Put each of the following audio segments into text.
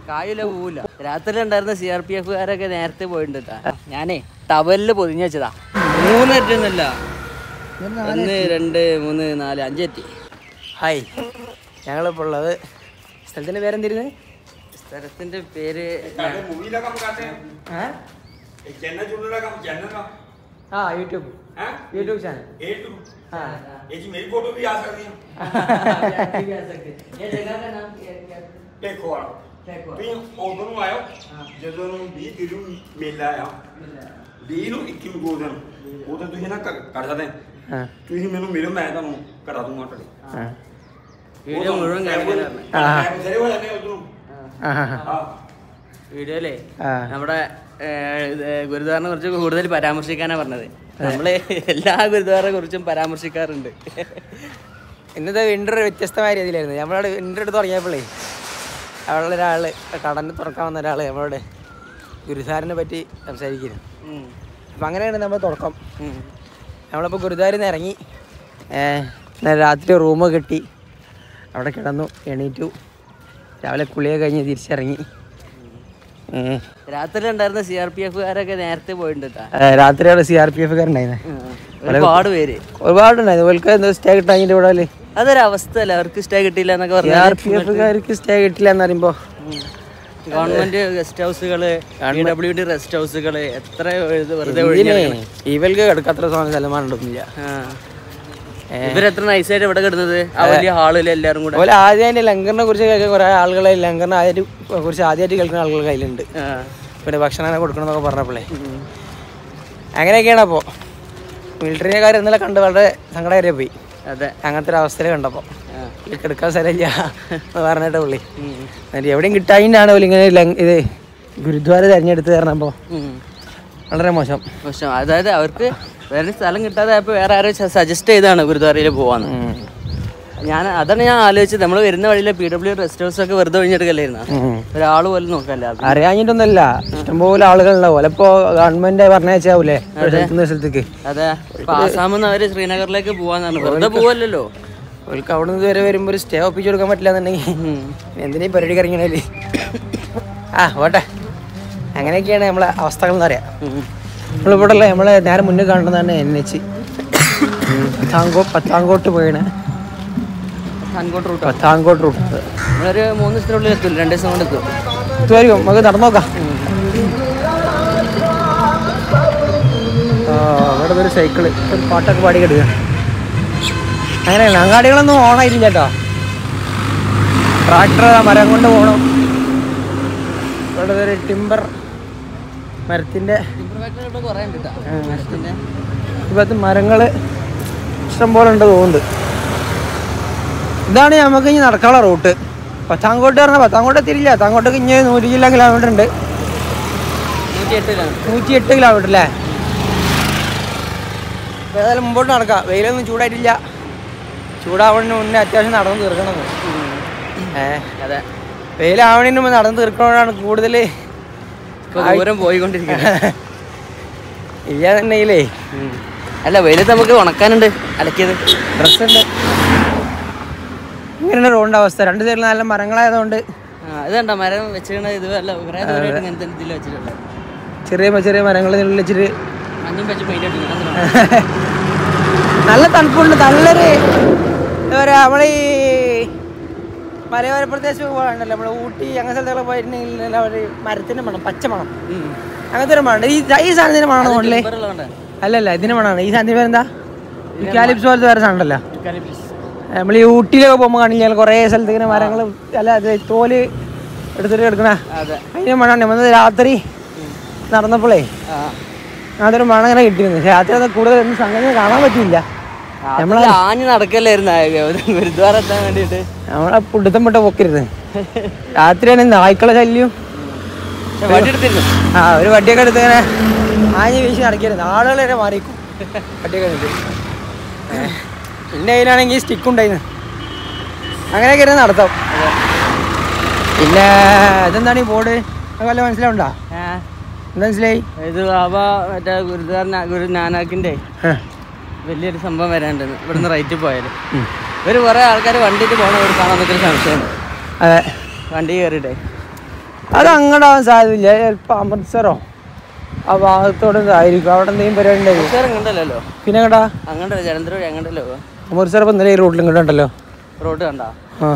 കായില പോവില്ല രാത്രി ഉണ്ടായിരുന്ന സി ആർ പി എഫുകാരൊക്കെ നേരത്തെ പോയിട്ടുണ്ട് ട്ടാ. ഞാനേ ടവലില് പൊതിഞ്ഞു വെച്ചതാ മൂന്ന് എറ്റുന്നല്ല ഒന്ന് രണ്ട് മൂന്ന് നാല് അഞ്ചെത്തി ഹായ് ഞങ്ങളിപ്പോൾ ഉള്ളത് സ്ഥലത്തിൻ്റെ പേരെന്തിരുന്ന് സ്ഥലത്തിന്റെ പേര് मूवी का काम करते हैं एक चैनल जुड़ने का चैनल का ആ യൂട്യൂബ് हैं യൂട്യൂബ് ചാനൽ एक तो हाँ ये जी मेरी फोटो भी आ सकती है ये जगह का नाम क्या क्या देखो वाला देखो। ਵੀ ਉਦੋਂ ਨੂੰ ਆਇਓ ਜਦੋਂ ਨੂੰ 20 ਕਿਲੋ ਮੇਲਾ ਆ 20 ਨੂੰ 21 ਨੂੰ ਗੋਦਨ ਉਦੋਂ ਤੁਸੀਂ ਨਾ ਕਰ ਕਰ ਸਕਦੇ ആ ਤੁਸੀਂ ਮੈਨੂੰ ਮਿਲੋ ਮੈਂ ਤੁਹਾਨੂੰ ਕਰਾ ਦੂੰਗਾ ਤੁਹਾਡੇ ആ വീഡിയോ മുഴുവൻ കാണിക്കാനാണ് ആ. ശരി ਹੋ ਜਾਂਦੇ ਉਦੋਂ ആ ਹਾਂ വീഡിയോയിലേ ആ നമ്മുടെ ഗുരുദ്വാറിനെ കുറിച്ച് കൂടുതൽ പരാമർശിക്കാനാ പറഞ്ഞത് നമ്മള് എല്ലാ ഗുരുദ്വാറിനെ കുറിച്ചും പരാമർശിക്കാറുണ്ട് ഇന്നത്തെ വിൻ്റർ വ്യത്യസ്തമായ രീതിയിലായിരുന്നു നമ്മളോട് വിൻ്റർ എടുത്ത് തുടങ്ങിയപ്പോഴേ അവിടെ ഒരാൾ കടന്ന് തുറക്കാൻ വന്ന ഒരാൾ നമ്മളോട് ഗുരുസാറിനെ പറ്റി സംസാരിക്കുന്നു ഉം. അപ്പം അങ്ങനെയാണ് നമ്മൾ തുടക്കം ഉം. നമ്മളിപ്പോൾ ഗുരുദ്വാരിൽ നിന്ന് ഇറങ്ങി ഏഹ്, ഇന്നലെ രാത്രി റൂം കെട്ടി അവിടെ കിടന്നു എണീറ്റു രാവിലെ കുളിയൊക്കെ കഴിഞ്ഞ് തിരിച്ചിറങ്ങി ഏഹ്, രാത്രി ഉണ്ടായിരുന്ന സി ആർ പി എഫുകാരൊക്കെ നേരത്തെ പോയിട്ടുണ്ട് ട്ടാ. ഏഹ്, രാത്രി അവിടെ സി ആർ പി എഫുകാരുണ്ടായിരുന്നു ഉം. ഒരുപാട് പേര് ഒരുപാടുണ്ടായിരുന്നു ഓൽക്ക് എന്തോ സ്റ്റേ കിട്ടാൻ അതിൻ്റെ ഇവിടെ അതൊരു അവസ്ഥ അല്ല അവർക്ക് സ്റ്റേ കിട്ടിയില്ല എന്നൊക്കെ സി ആർ പി പറഞ്ഞു എഫുകാർക്ക് സ്റ്റേ കിട്ടില്ല എന്ന് പറയുമ്പോൾ ഗവൺമെന്റ് ഗസ്റ്റ് ഹൗസുകള് പി ഡബ്ല്യു ഡി റെസ്റ്റ് ഹൗസുകള് എത്ര ഇത് വെറുതെ ഒഴിഞ്ഞു ഇതിനെ കിടക്കണ്. ഇവർക്ക് കിടക്കത്ര സ്വാതന്ത്ര്യ ശതമാനം ഉണ്ടൊന്നുമില്ല ആ. ഇവരെത്ര നൈസായിട്ട് ഇവിടെ കിടന്നത് ആ വലിയ ഹാളിൽ എല്ലാരും കൂടെ അതുപോലെ ആദ്യമായിട്ട് ലങ്കറിനെ കുറിച്ച് കേൾക്കാൻ കുറേ ആളുകളെ ലങ്കറിനെ ആദ്യമായിട്ട് കുറിച്ച് ആദ്യമായിട്ട് കേൾക്കുന്ന ആളുകൾ കയ്യിലുണ്ട് ആ. പിന്നെ ഭക്ഷണം കൊടുക്കണം എന്നൊക്കെ പറഞ്ഞപ്പോഴേ അങ്ങനെയൊക്കെയാണ് അപ്പോൾ മിലിറ്ററിക്കാർ ഇന്നലെ കണ്ട് വളരെ സങ്കടകരെ പോയി അതെ അങ്ങനത്തെ ഒരു അവസ്ഥയിൽ കണ്ടപ്പോൾ ആ. ഇതിൽ കിടക്കാൻ സ്ഥലമില്ല എന്ന് പറഞ്ഞിട്ട് പുള്ളി ഉം. എന്നിട്ട് എവിടെയും കിട്ടായിട്ടാണ് പുള്ളി ഇങ്ങനെ ലങ് ഇത് ഗുരുദ്വാര തിരഞ്ഞെടുത്ത് തരണപ്പോൾ ഉം. വളരെ മോശം പക്ഷെ അതായത് അവർക്ക് വേറെ സ്ഥലം കിട്ടാതെ ആയപ്പോ വേറെ ആരോ സജസ്റ്റ് ചെയ്താണ് ഗുരുദ്വാരയിൽ പോവാന്ന് ഉം. ഞാൻ അതാണ് ഞാൻ ആലോചിച്ചത് നമ്മൾ വരുന്ന വഴിയിലെ പി ഡബ്ല്യു റെസ്റ്റ് ഹൗസ് ഒക്കെ വെറുതെ ഒഴിഞ്ഞെടുക്കല്ലായിരുന്നു ഉം. ഒരാൾ പോലും നോക്കല്ല അറിയാഞ്ഞിട്ടൊന്നുമല്ല ഇഷ്ടംപോലെ ആളുകളുണ്ടാവും ചിലപ്പോ ഗവൺമെന്റ് പറഞ്ഞാവൂലേ സ്ഥലത്തുനിന്ന് സ്ഥലത്തേക്ക് അതെ ഇപ്പൊ ആസാമിൽ നിന്ന് അവര് ശ്രീനഗറിലേക്ക് പോവാന്നാണ് വെറുതെ പോവല്ലോ അവർക്ക് അവിടെ നിന്ന് ഇതുവരെ വരുമ്പോൾ ഒരു സ്റ്റേ ഒപ്പിച്ച് കൊടുക്കാൻ പറ്റില്ല എന്നുണ്ടെങ്കിൽ എന്തിനാ ഈ പരിപാടി ഇറങ്ങണേല് ആ പോട്ടെ അങ്ങനെയൊക്കെയാണ് നമ്മളെ അവസ്ഥകൾ എന്ന് പറയാം നമ്മളിവിടെ ഉള്ള നമ്മളെ നേരെ മുന്നിൽ കാണുന്നതാണ് എൻ എച്ച് പത്താങ്കോ പത്താങ്കോട്ട് പോയാണ് കൺകോട്ട് റൂട്ട് പത്താങ്കോട്ട് റൂട്ട് നമ്മളൊരു മൂന്ന് ദിവസത്തിനുള്ളിൽ എത്തും രണ്ട് ദിവസം കൊണ്ട് എത്തും ഇതുവരെയും നമുക്ക് നടന്നു നോക്കാം ആ അവിടെ ഒരു സൈക്കിള് ഒരു പാട്ടൊക്കെ പാടി കിടക്കുക അങ്ങനെയാണ് അങ്ങാടികളൊന്നും ഓണായില്ല കേട്ടോ ട്രാക്ടർ മരം കൊണ്ട് പോകണം ഇവിടെ ഒരു ടിമ്പർ മരത്തിൻ്റെ ഇവിടെ കുറേ ഉണ്ട് ട്ടാ. മരത്തിന്റെ. ഇപ്പോഴത്തെ മരങ്ങൾ ഇഷ്ടം പോലെ ഉണ്ട് തോന്നുന്നുണ്ട് ഇതാണ് നമുക്ക് ഇനി നടക്കാനുള്ള റൂട്ട് പത്താങ്കോട്ട് പറഞ്ഞാൽ പത്താങ്കോട്ട് എത്തിയില്ല പത്താങ്കോട്ടേക്ക് ഇനി നൂറ്റി ജില്ല കിലോമീറ്റർ ഉണ്ട് നൂറ്റി എട്ടിലാണ് നൂറ്റി എട്ട് കിലോമീറ്റർ അല്ലേ ഇപ്പൊ ഏതായാലും മുമ്പോട്ട് നടക്കാം വെയിലൊന്നും ചൂടായിട്ടില്ല ചൂടാവണതിന് മുന്നേ അത്യാവശ്യം നടന്ന് തീർക്കണം ഏ അതെ വെയിലാവണതിന് മുമ്പ് നടന്ന് തീർക്കണോടാണ് കൂടുതൽ ഇപ്പൊ ദൂരം പോയിക്കൊണ്ടിരിക്കുന്നത് ഇല്ലാന്നുണ്ടെങ്കിലേ ഉം. അല്ല വെയിലത്ത് നമുക്ക് ഉണക്കാനുണ്ട് അലക്കിയത് ഡ്രസ്സ് ഉണ്ട് ഇങ്ങനെയാണ് റോഡിൻ്റെ അവസ്ഥ രണ്ട് സൈഡിൽ നല്ല മരങ്ങളായതുകൊണ്ട് ആ ഇത് കണ്ടോ മരം വെച്ചിരുന്ന ഇത് അല്ല കുറേ ദൂരമായിട്ട് ഇങ്ങനത്തെ ഇതിൽ വെച്ചിട്ടുണ്ട് ചെറിയ ചെറിയ മരങ്ങളിൽ വെച്ചിട്ട് മഞ്ഞും വെച്ച് പെയിന്റ് ഇട്ടിട്ടുണ്ട് നല്ല തണുപ്പുണ്ട് നല്ലൊരു എന്താ പറയുക നമ്മളെ ഈ മലയോര പ്രദേശമൊക്കെ പോകാണ്ടല്ലോ നമ്മളെ ഊട്ടി അങ്ങനെ സ്ഥലത്തൊക്കെ പോയിട്ടുണ്ടെങ്കിൽ ഒരു മരത്തിൻ്റെ മണം പച്ച മണം അങ്ങനത്തെ ഒരു മണം ഈ ഈ സാധനത്തിന് മണം കൊണ്ടല്ലേ അല്ലല്ല ഇതിന് മണമാണ് ഈ സാധനത്തിന് പേരെന്താ ഈ കാലിപ്സ് പോലത്തെ വേറെ സാധനം ഉണ്ടല്ലോ നമ്മൾ ഈ ഊട്ടിയിലൊക്കെ പോകുമ്പോൾ കാണില്ല കുറേ സ്ഥലത്ത് ഇങ്ങനെ മരങ്ങൾ അല്ല അത് തോല് എടുത്തിട്ട് കിടക്കണ അതെ അതിന് മണമാണ് നമ്മൾ രാത്രി നടന്നപ്പോഴേ ആ അതൊരു മണം ഇങ്ങനെ കിട്ടിയിരുന്നു പക്ഷേ രാത്രി അത് കൂടുതൽ ഒന്നും സംഗതി കാണാൻ പറ്റില്ല നമ്മളെ ആഞ്ഞ് നടക്കല്ലായിരുന്നു ഗുരുദ്വാര എത്താൻ വേണ്ടിയിട്ട് നമ്മളെ പുടുത്തം പെട്ട പൊക്കരുത് രാത്രിയാണ് നായ്ക്കളെ ശല്യം പക്ഷെ വണ്ടി എടുത്തിരുന്നു ആ ഒരു വണ്ടിയൊക്കെ എടുത്ത് ഇങ്ങനെ ആഞ്ഞ് വീശി നടക്കരുത് ആളുകൾ വരെ മാറിക്കും വണ്ടിയൊക്കെ എടുത്ത് എൻ്റെ കയ്യിലാണെങ്കിൽ സ്റ്റിക്ക് ഉണ്ടായിരുന്നു അങ്ങനെയൊക്കെ ഇരുന്ന് നടത്താം പിന്നെ ഇതെന്താണ് ഈ ബോർഡ് വല്ല മനസ്സിലാവണ്ട ആ, എന്താ മനസ്സിലായി ഇത് ബാബ മറ്റേ ഗുരുദ്വാര ഗുരു നാനാക്കിന്റെ ആ. വലിയൊരു സംഭവം വരാണ്ടെന്ന് ഇവിടുന്ന് റൈറ്റിൽ പോയാല് ഇവര് കുറെ ആൾക്കാർ വണ്ടിയിട്ട് പോകണ ഒരു കാണാൻ നിൽക്കുന്ന സംശയം അതെ വണ്ടി കയറിയിട്ടേ അത് അങ്ങോട്ടാവാൻ സാധ്യതയില്ല ചിലപ്പോൾ അമൃത്സറോ ആ ഭാഗത്തോടെ ആയിരിക്കും അവിടെ എന്തെങ്കിലും പരിപാടി ഉണ്ടാവും അമൃത്സർ അങ്ങണ്ടല്ലോ പിന്നെ എങ്ങടാ അങ്ങണ്ടല്ലോ ജലന്ധർ വഴി അങ്ങണ്ടല്ലോ അമൃത്സർ ഇപ്പം ഇന്നലെ ഈ റൂട്ടിൽ ഇങ്ങോട്ട് ഉണ്ടല്ലോ റോഡ് കണ്ടാ ആ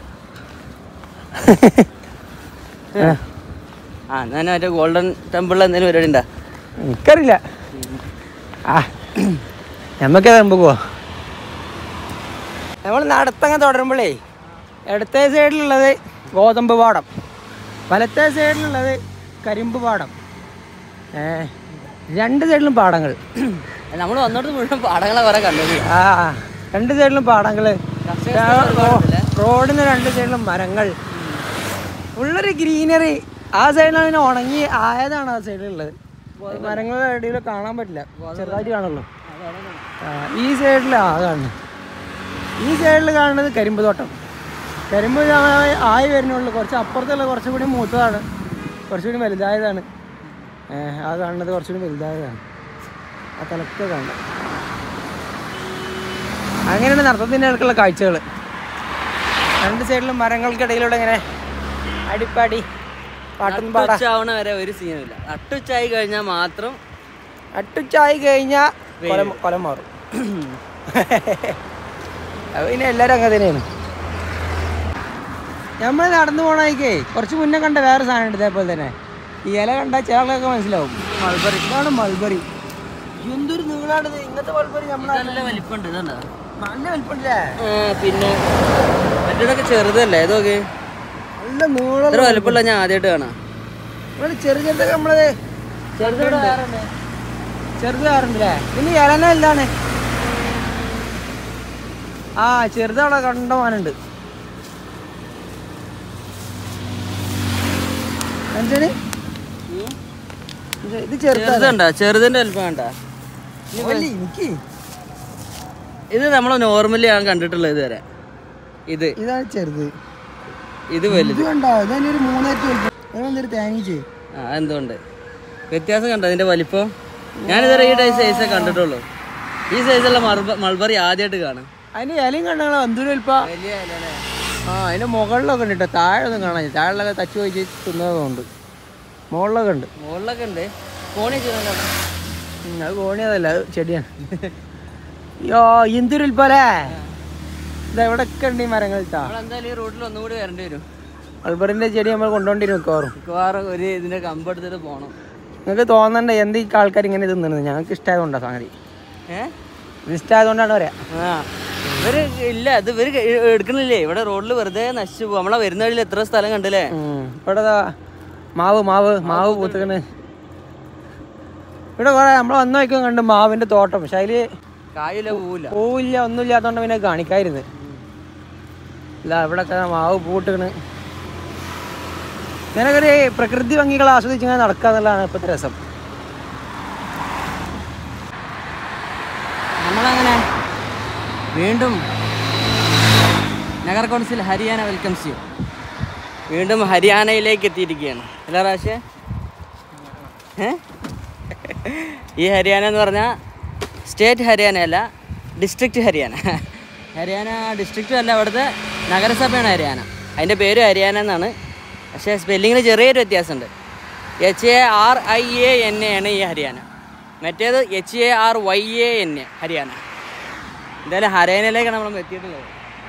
ആ ഞാൻ മറ്റേ ഗോൾഡൻ ടെമ്പിളിൽ എന്തെങ്കിലും പരിപാടി ഉണ്ടാ എനിക്കറിയില്ല ആ നമ്മക്കേ മുമ്പ് പോവാ നമ്മൾ നടത്തങ്ങ് തുടരുമ്പോഴേ ഇടത്തെ സൈഡിലുള്ളത് ഗോതമ്പ് പാടം വലത്തെ സൈഡിലുള്ളത് കരിമ്പ് പാടം ഏ രണ്ട് സൈഡിലും പാടങ്ങൾ നമ്മൾ വന്നോട്ട് മുഴുവൻ പാടങ്ങളെ കുറെ കണ്ടത് ആ രണ്ട് സൈഡിലും പാടങ്ങൾ റോഡിന് രണ്ട് സൈഡിലും മരങ്ങൾ ഉള്ളൊരു ഗ്രീനറി ആ സൈഡിലാണ് പിന്നെ ഉണങ്ങി ആയതാണ് ആ സൈഡിലുള്ളത് മരങ്ങളുടെ ഇടയിൽ കാണാൻ പറ്റില്ല ചെറുതായിട്ട് കാണുള്ളൂ ആ, ഈ സൈഡിൽ ആ കാണുന്നത് ഈ സൈഡിൽ കാണുന്നത് കരിമ്പ് തോട്ടം കരിമ്പ് ആ- ആയി വരുന്നുള്ളൂ കുറച്ച് അപ്പുറത്തുള്ള കുറച്ചും കൂടി മൂത്തതാണ് കുറച്ചുകൂടി വലുതായതാണ് ഏ, ആ കാണുന്നത് കുറച്ചുകൂടി വലുതായതാണ് ആ തലക്കെ കാണുന്നത് അങ്ങനെയാണ് നടത്തത്തിൻ്റെ ഇടയ്ക്കുള്ള കാഴ്ചകൾ രണ്ട് സൈഡിലും മരങ്ങൾക്കിടയിലൂടെ ഇങ്ങനെ അടിപ്പാടി പാട്ടും പാടാ നട്ടുച്ചാവണ വരെ ഒരു സീനുമില്ല നട്ടുച്ചായി കഴിഞ്ഞാൽ മാത്രം അട്ടുച്ചായി കഴിഞ്ഞാൽ കൊലം കൊലം മാറും അത് പിന്നെ എല്ലാവരും അങ്ങനെ തന്നെയാണ് നമ്മൾ നടന്നു പോണേക്കേ കുറച്ച് മുന്നേ കണ്ട വേറെ സാധനം ഉണ്ട് ഇതേപോലെ തന്നെ ഈ ഇല കണ്ടാൽ ചിലർക്കൊക്കെ മനസ്സിലാവും മൾബറി ഇതാണ് മൾബറി എന്തൊരു നീളാണിത് ഇങ്ങനത്തെ മൾബറി നമ്മളെ നല്ല വലിപ്പമുണ്ട് ഇതുണ്ടോ നല്ല വലിപ്പമുണ്ടല്ലേ പിന്നെ മറ്റേതൊക്കെ ചെറുതല്ലേ ഇതൊക്കെ നല്ല നീളം ഇത്ര വലിപ്പമുള്ള ഞാൻ ആദ്യമായിട്ട് കാണാം ഇവിടെ ചെറു ചെറുതൊക്കെ നമ്മളത് ചെറുതുണ്ട് ചെറുത് കാറുണ്ടല്ലേ പിന്നെ ഇലന എന്താണ് ആ ചെറുതവിടെ കണ്ടമാനുണ്ട് എന്താണ് ഇത് ഇത് ചെറുതാണ് ചെറുതുണ്ടോ ചെറുതിന്റെ വലിപ്പം കണ്ട എനിക്ക് ഇത് നമ്മൾ നോർമലി ഞാൻ കണ്ടിട്ടുള്ളത് ഇതുവരെ ഇത് ഇതാണ് ചെറുത് ഇത് വലുത് ഇത് കണ്ടോ ഇതന്നെ ഒരു മൂന്നായിട്ട് വലുപ്പം തേനീച്ചേ ആ എന്തുകൊണ്ട് വ്യത്യാസം കണ്ടോ അതിന്റെ വലിപ്പം ഞാനിതുവരെ ഈ സൈസേ കണ്ടിട്ടുള്ളൂ ഈ സൈസുള്ള മൾബറി ആദ്യമായിട്ട് കാണാം അതിന്റെ ഇലയും കണ്ടോ എന്തൊരു വലുപ്പം വലിയ ഇലല്ലേ? ആ അതിന്റെ മുകളിലൊക്കെ ഉണ്ട് കേട്ടോ താഴെ ഒന്നും കാണാൻ താഴെയൊക്കെ തച്ചു വെച്ച് തിന്നതുകൊണ്ട് മുകളിലൊക്കെ ഉണ്ട് മുകളിലൊക്കെ ഉണ്ട് ഫോണിൽ ചെയ്യുന്നുണ്ടോ ഉം, അത് കോണിയതല്ല അത് ചെടിയാണ് യോ ഇന്ദുരുൽപ്പലേ ഇത് എവിടെയൊക്കെ ഉണ്ട് ഈ മരങ്ങൾ ഇട്ടാ നമ്മളെന്തായാലും ഈ റൂട്ടിൽ ഒന്നുകൂടി വരേണ്ടി വരും മൾബറിന്റെ ചെടി നമ്മൾ കൊണ്ടുകൊണ്ടിരുന്നു മിക്കവാറും മിക്കവാറും ഒരു ഇതിന്റെ കമ്പ് എടുത്തിട്ട് പോണം നിങ്ങൾക്ക് തോന്നണ്ട എന്ത് ഈ ആൾക്കാർ ഇങ്ങനെ തിന്നുന്നത് ഞങ്ങൾക്ക് ഇഷ്ടമായതുകൊണ്ടാ സംഗതി ഏ ഇത് ഇഷ്ടമായതുകൊണ്ടാണ് പറയാ ആ ഇവര് ഇല്ല ഇത് ഇവര് എടുക്കണില്ലേ ഇവിടെ റോഡിൽ വെറുതെ നശിച്ചു പോകും നമ്മളെ വരുന്ന വഴിയിൽ എത്ര സ്ഥലം കണ്ടില്ലേ ഉം. ഇവിടെ ദാ മാവ് മാവ് മാവ് പൂത്തുക്കണ് ഇവിടെ കുറെ നമ്മൾ വന്നു വയ്ക്കും കണ്ട് മാവിന്റെ തോട്ടം പക്ഷെ അതില് കായില്ല പോവില്ല പൂവില്ല ഒന്നുമില്ലാത്തോണ്ട് പിന്നെ കാണിക്കായിരുന്നു ഇല്ല ഇവിടെ മാവ് പൂട്ടിക്കണ് ഇങ്ങനൊക്കെ ഒരു പ്രകൃതി ഭംഗികൾ ആസ്വദിച്ച് ഇങ്ങനെ നടക്കുക എന്നുള്ളതാണ് ഇപ്പോഴത്തെ രസം നമ്മളങ്ങനെ വീണ്ടും Nagar council Haryana welcomes you വീണ്ടും ഹരിയാനയിലേക്ക് എത്തിയിരിക്കുകയാണ് അല്ല റാശേ ഏ? ഈ ഹരിയാന എന്ന് പറഞ്ഞാൽ സ്റ്റേറ്റ് ഹരിയാന അല്ല ഡിസ്ട്രിക്റ്റ് ഹരിയാന ഹരിയാന ഡിസ്ട്രിക്റ്റും അല്ല അവിടുത്തെ നഗരസഭയാണ് ഹരിയാന അതിൻ്റെ പേര് ഹരിയാന എന്നാണ് പക്ഷേ സ്പെല്ലിങ്ങിന് ചെറിയൊരു വ്യത്യാസമുണ്ട് H A R I A N A ആണ് ഈ ഹരിയാന മറ്റേത് H A R Y A N A Haryana എന്തായാലും ഹരിയാനയിലേക്കാണ് നമ്മൾ എത്തിയിട്ടുള്ളത്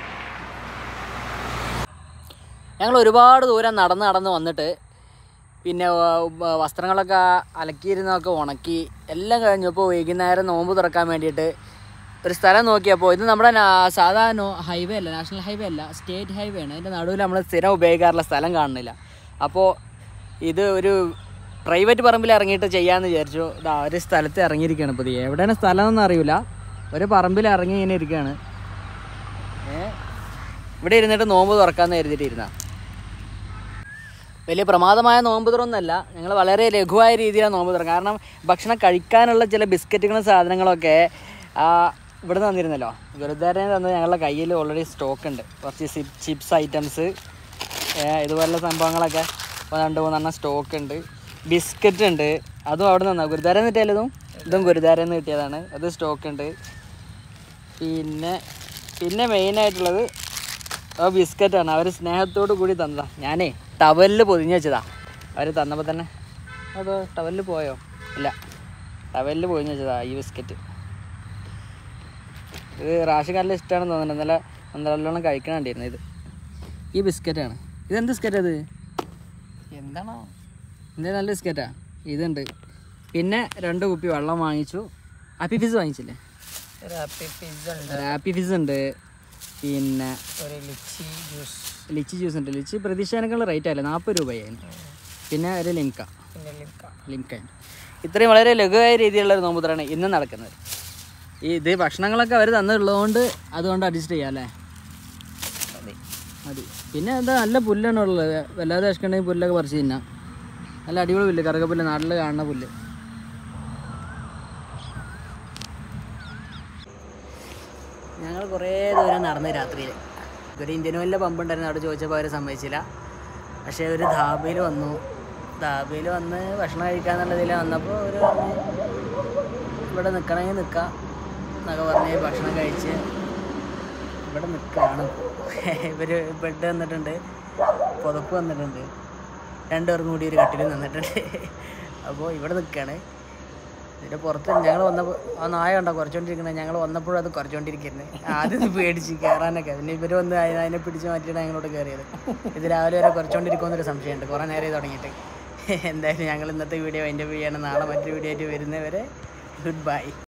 ഞങ്ങൾ ഒരുപാട് ദൂരം നടന്ന് നടന്ന് വന്നിട്ട് പിന്നെ വ- വ- വസ്ത്രങ്ങളൊക്കെ അലക്കിയിരുന്നതൊക്കെ ഉണക്കി എല്ലാം കഴിഞ്ഞപ്പോൾ വൈകുന്നേരം നോമ്പ് തുറക്കാൻ വേണ്ടിയിട്ട് ഒരു സ്ഥലം നോക്കിയപ്പോൾ ഇത് നമ്മുടെ നാ- സാധാ നോ ഹൈവേ അല്ല നാഷണൽ ഹൈവേ അല്ല സ്റ്റേറ്റ് ഹൈവേ ആണ് അതിൻ്റെ നടുവിൽ നമ്മൾ സ്ഥിരം ഉപയോഗിക്കാറുള്ള സ്ഥലം കാണുന്നില്ല അപ്പോൾ ഇത് ഒരു പ്രൈവറ്റ് പറമ്പിൽ ഇറങ്ങിയിട്ട് ചെയ്യാമെന്ന് വിചാരിച്ചു ഇതാ ഒരു സ്ഥലത്ത് ഇറങ്ങിയിരിക്കുകയാണ് ഇപ്പോൾ ഇത് എവിടെയാണ് സ്ഥലം എന്നൊന്നും അറിയില്ല ഒരു പറമ്പിൽ ഇറങ്ങി ഇങ്ങനെ ഇരിക്കുകയാണ് ഏ ഇവിടെ ഇരുന്നിട്ട് നോമ്പ് തുറക്കാമെന്ന് കരുതിയിട്ടിരുന്ന വലിയ പ്രമാദമായ നോമ്പ് തുറന്നല്ല ഞങ്ങൾ വളരെ ലഘുവായ രീതിയിലാണ് നോമ്പ് തുറക്കുക കാരണം ഭക്ഷണം കഴിക്കാനുള്ള ചില ബിസ്ക്കറ്റുകളും സാധനങ്ങളൊക്കെ ആ, ഇവിടെ നിന്ന് തന്നിരുന്നല്ലോ ഗുരുദ്വാരയിൽ തന്നത് ഞങ്ങളുടെ കയ്യിൽ ഓൾറെഡി സ്റ്റോക്ക് ഉണ്ട് കുറച്ച് സിപ് ചിപ്സ് ഐറ്റംസ് ഇതുപോലുള്ള സംഭവങ്ങളൊക്കെ ഇപ്പോൾ രണ്ട് മൂന്നെണ്ണം സ്റ്റോക്ക് ഉണ്ട് ബിസ്ക്കറ്റ് ഉണ്ട് അതും അവിടെ നിന്നാണ് ഗുരുദ്വാരയിൽ നിന്ന് കിട്ടിയാലും ഇതും ഗുരുദ്വാരയിൽ നിന്ന് കിട്ടിയതാണ് അത് സ്റ്റോക്ക് ഉണ്ട് പിന്നെ പിന്നെ മെയിനായിട്ടുള്ളത് ആ ബിസ്ക്കറ്റാണ് അവർ സ്നേഹത്തോട് കൂടി തന്നതാ ഞാനേ ടവലിൽ പൊതിഞ്ഞ് വെച്ചതാ അവർ തന്നപ്പോൾ തന്നെ അത് ടവലിൽ പോയോ ഇല്ല ടവലിൽ പോയി വെച്ചതാ ഈ ബിസ്ക്കറ്റ് ഇത് റാഷൻ കാർഡിൽ ഇഷ്ടമാണെന്ന് തോന്നുന്നുണ്ട് ഇന്നലെ നല്ലോണം കഴിക്കണുണ്ടായിരുന്നു ഇത് ഈ ബിസ്ക്കറ്റാണ് ഇതെന്ത് ബിസ്ക്കറ്റ് അത് എന്താണോ ഇത് നല്ല ബിസ്ക്കറ്റാ ഇതുണ്ട് പിന്നെ രണ്ട് കുപ്പി വെള്ളം വാങ്ങിച്ചു ഹാപ്പി ഫിസ് വാങ്ങിച്ചില്ലേ ഒരു ഹാപ്പി പിസ്സ ഉണ്ട് ഹാപ്പി ഫിസ് ഉണ്ട് പിന്നെ ഒരു ലിച്ചി ജ്യൂസ് ലിച്ചി ജ്യൂസ് ഉണ്ട് ലിച്ചി പ്രതീക്ഷേനേക്കാൾ റേറ്റ് ആയില്ല നാൽപ്പത് രൂപയായിരുന്നു പിന്നെ ഒരു ലിംക പിന്നെ ലിക്ക ലിംക ഇത്രയും വളരെ ലഘുവായ രീതിയിലുള്ള ഒരു നോമ്പുതറാണ് ഇന്ന് നടക്കുന്നത് ഈ ഇത് ഭക്ഷണങ്ങളൊക്കെ അവർ തന്നുള്ളതുകൊണ്ട് അതുകൊണ്ട് അഡ്ജസ്റ്റ് ചെയ്യാം അല്ലേ മതി പിന്നെ എന്താ നല്ല പുല്ലാണ് ഉള്ളത് വല്ലാതെ വിശക്കണ്ടെങ്കിൽ പുല്ലൊക്കെ പറിച്ച് തിന്നാം നല്ല അടിപൊളി പുല്ല് കറുകപ്പുല്ല് നാട്ടിൽ കാണുന്ന പുല്ല് ഞങ്ങൾ കുറേ ദൂരം നടന്ന് രാത്രിയിൽ ഒരു ഇന്ത്യൻ വലിയ പമ്പ് ഉണ്ടായിരുന്നു അവിടെ ചോദിച്ചപ്പോൾ അവർ സമ്മതിച്ചില്ല പക്ഷേ ഒരു ധാബയിൽ വന്നു ധാബയിൽ വന്ന് ഭക്ഷണം കഴിക്കാന്നുള്ളതിൽ വന്നപ്പോൾ ഒരു പറഞ്ഞു ഇവിടെ നിൽക്കണമെങ്കിൽ നിൽക്കാം എന്നൊക്കെ പറഞ്ഞ് ഭക്ഷണം കഴിച്ച് ഇവിടെ നിൽക്കുകയാണ് ഇവർ ബെഡ് വന്നിട്ടുണ്ട് പുതപ്പ് വന്നിട്ടുണ്ട് രണ്ടുപേർക്കും കൂടി ഒരു കട്ടിൽ നിന്നിട്ടുണ്ട് അപ്പോൾ ഇവിടെ നിൽക്കുകയാണ് ഇതിൻ്റെ പുറത്ത് ഞങ്ങൾ വന്നപ്പോൾ ആ നായ കണ്ടോ കുറച്ചുകൊണ്ടിരിക്കുന്നത് ഞങ്ങൾ വന്നപ്പോഴും അത് കുറച്ചുകൊണ്ടിരിക്കുന്നത് ആദ്യം ഇത് പേടിച്ച് കയറാനൊക്കെ പിന്നെ ഇവർ വന്ന് അതിനെ അതിനെ പിടിച്ച് മാറ്റിയിട്ട് ഞങ്ങളോട് കയറിയത് ഇത് രാവിലെ വരെ കുറച്ചുകൊണ്ടിരിക്കുമെന്നൊരു സംശയമുണ്ട് കുറേ നേരം തുടങ്ങിയിട്ട് എന്തായാലും ഞങ്ങൾ ഇന്നത്തെ വീഡിയോ അതിൻ്റെ വീഡിയോ ആണ് നാളെ മറ്റൊരു വീഡിയോ ആയിട്ട് വരുന്നവരെ ഗുഡ് ബൈ